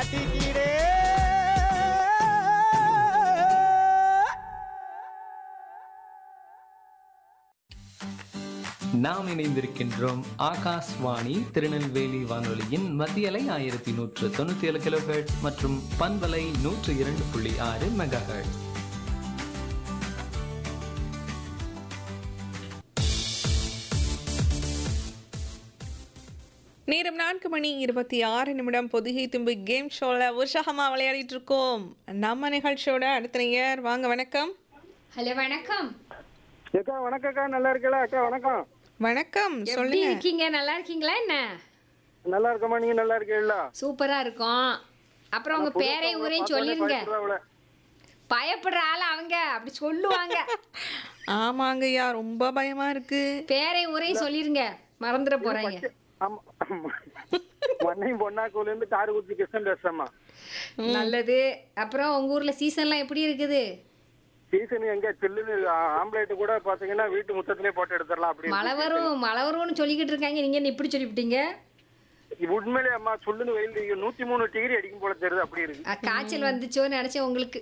மாட்டிக்கிறே நாம் இணைந்திருக்கின்றோம் ஆகாஷ்வாணி திருநெல்வேலி வானொலியின் மத்தியலை ஆயிரத்தி நூற்று தொண்ணூத்தி ஏழு கிலோஹெர்ட்ஸ் மற்றும் பண்பலை நூற்று இரண்டு புள்ளி ஆறு மெகா நேரம் நான்கு மணி இருபத்தி ஆறு நிமிடம் பொதிகை தும்பு கேம் ஷோவில் உற்சாகமாக விளையாடிட்டு இருக்கோம் நம்ம நிகழ்ச்சியோட அடுத்த நேயர் வாங்க வணக்கம் ஹலோ வணக்கம் அக்கா வணக்கம் அக்கா நல்லா இருக்கல அக்கா வணக்கம் வணக்கம் எப்படி சொல்லுங்க இருக்கீங்க நல்லா இருக்கீங்களா என்ன நல்லா இருக்கமா நீங்க நல்லா இருக்கீங்களா சூப்பரா இருக்கும் அப்புறம் உங்க பேரையும் ஊரையும் சொல்லிருங்க பயப்படுற ஆள் அவங்க அப்படி சொல்லுவாங்க ஆமாங்கய்யா ரொம்ப பயமா இருக்கு பேரையும் ஊரையும் சொல்லிருங்க மறந்துட போறாங்க ஆமா மண்ணையும் பொன்னாக்கூல இருந்து காரக்குச்சி கிருஷ்ணன் பேசுறேம்மா நல்லது அப்புறம் உங்க ஊர்ல சீசன்லாம் எப்படி இருக்குது சீசன் எங்க சில்லுன்னு ஆம்லேட் கூட பாத்தீங்கன்னா வீட்டு முத்தத்திலே போட்டு எடுத்துடலாம் அப்படி மழை வரும் மழை வரும்னு சொல்லிக்கிட்டு இருக்காங்க நீங்க என்ன இப்படி சொல்லிவிட்டீங்க உண்மையிலே அம்மா சொல்லுன்னு வெயில் நூத்தி மூணு டிகிரி அடிக்கும் போல தெரியுது அப்படி இருக்கு அஹ், காய்ச்சல் வந்துச்சோன்னு நினைச்சேன் உங்களுக்கு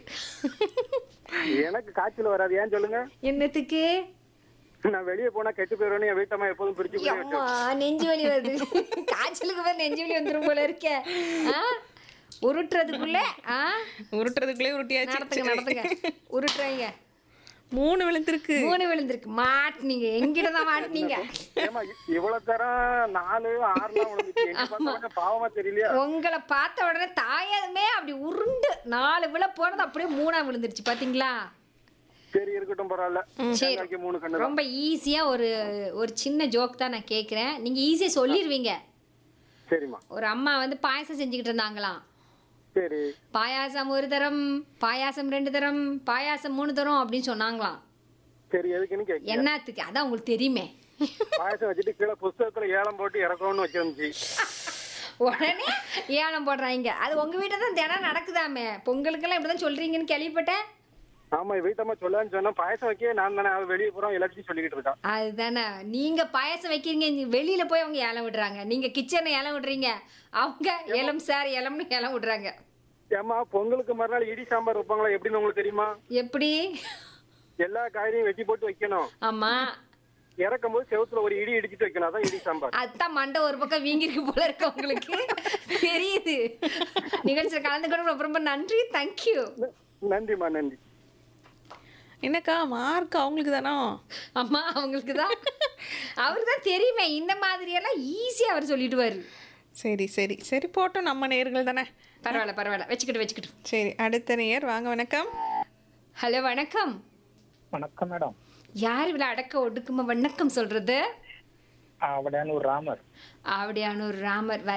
எனக்கு காய்ச்சல் வராது ஏன் சொல்லுங்க என்னத்துக்கு நான் வெளியே போனா கெட்டு போயிருவேன்னு என் வீட்டம்மா எப்போதும் பிரிச்சு அம்மா நெஞ்சு வலி வருது காய்ச்சலுக்கு பேர் நெஞ்சு வலி வந்துரும் போல இருக்க ஆ? உருட்டுறதுக்குள்ள ஆ உருட்டுறதுக்குள்ளே உருட்டியாச்சு நடத்துங்க நடத்துங்க உருட்டுறீங்க மூணு விழுந்திருக்கு மூணு விழுந்திருக்கு மாட்டுனீங்க எங்கிட்ட தான் மாட்டுனீங்க ஏமா இவ்வளவு தரம் நாலு ஆறுலாம் விழுந்துச்சு எங்க பார்த்தா கொஞ்சம் பாவமா தெரியலையா உங்களை பார்த்த உடனே தாயமே அப்படி உருண்டு நாலு விழ போனது அப்படியே மூணா விழுந்துருச்சு பாத்தீங்களா சரி இருக்கட்டும் பரவாயில்ல சரி தேங்காய்க்கு மூணு கண்ணு ரொம்ப ஈஸியா ஒரு ஒரு சின்ன ஜோக் தான் நான் கேக்குறேன் நீங்க ஈஸியா சொல்லிடுவீங்க சரிம்மா ஒரு அம்மா வந்து பாயசம் செஞ்சுக்கிட்டு இருந்தாங்களாம் சரி பாயாசம் ஒரு தரம் பாயாசம் ரெண்டு தரம் பாயாசம் மூணு தரம் அப்படின்னு சொன்னாங்களாம் சரி எதுக்குன்னு கேட்க என்னத்துக்கு அதான் உங்களுக்கு தெரியுமே பாயசம் வச்சுட்டு கீழே புஸ்தகத்துல ஏலம் போட்டு இறக்கணும்னு வச்சிருந்துச்சு உடனே ஏலம் போடுறாங்க அது உங்க வீட்டை தான் தினம் நடக்குதாமே பொங்கலுக்கெல்லாம் இப்படிதான் சொல்றீங்கன்னு கேள்விப்பட்டேன் ஆமா வீட்டம்மா சொல்லான்னு சொன்னா பாயசம் வைக்க நான் தானே அவ வெளியே போறோம் எல்லாத்தையும் சொல்லிக்கிட்டு இருக்கா அதுதானே நீங்க பாயசம் வைக்கிறீங்க நீ வெளியில போய் அவங்க ஏலம் விடுறாங்க நீங்க கிச்சனை ஏலம் விடுறீங்க அவங்க ஏலம் சார் ஏலம்னு ஏலம் விடுறாங்க ஏமா பொங்கலுக்கு மறுநாள் இடி சாம்பார் வைப்பாங்களா எப்படின்னு உங்களுக்கு தெரியுமா எப்படி எல்லா காய்கறியும் வெட்டி போட்டு வைக்கணும் ஆமா இறக்கும் போது செவுத்துல ஒரு இடி இடிச்சிட்டு வைக்கணும் அதான் இடி சாம்பார் அதான் மண்டை ஒரு பக்கம் வீங்கிருக்கு போல இருக்கு உங்களுக்கு தெரியுது நிகழ்ச்சியில் கலந்துக்கணும் ரொம்ப ரொம்ப நன்றி தேங்க்யூ நன்றிம்மா நன்றி என்னக்கா மார்க் அவங்களுக்கு தானோ அம்மா அவங்களுக்கு தான் அவருக்கு தான் தெரியுமே இந்த மாதிரியெல்லாம் ஈஸியாக அவர் சொல்லிடுவாரு சரி சரி சரி போட்டோம் நம்ம நேர்கள் தானே பரவாயில்ல பரவாயில்ல வச்சுக்கிட்டு வச்சுக்கிட்டு சரி அடுத்த நேயர் வாங்க வணக்கம் ஹலோ வணக்கம் வணக்கம் மேடம் யார் இவ்வளோ அடக்க ஒடுக்குமா வணக்கம் சொல்றது அவடான ஒரு ராமர் ஆவடியான ஒரு ராமர்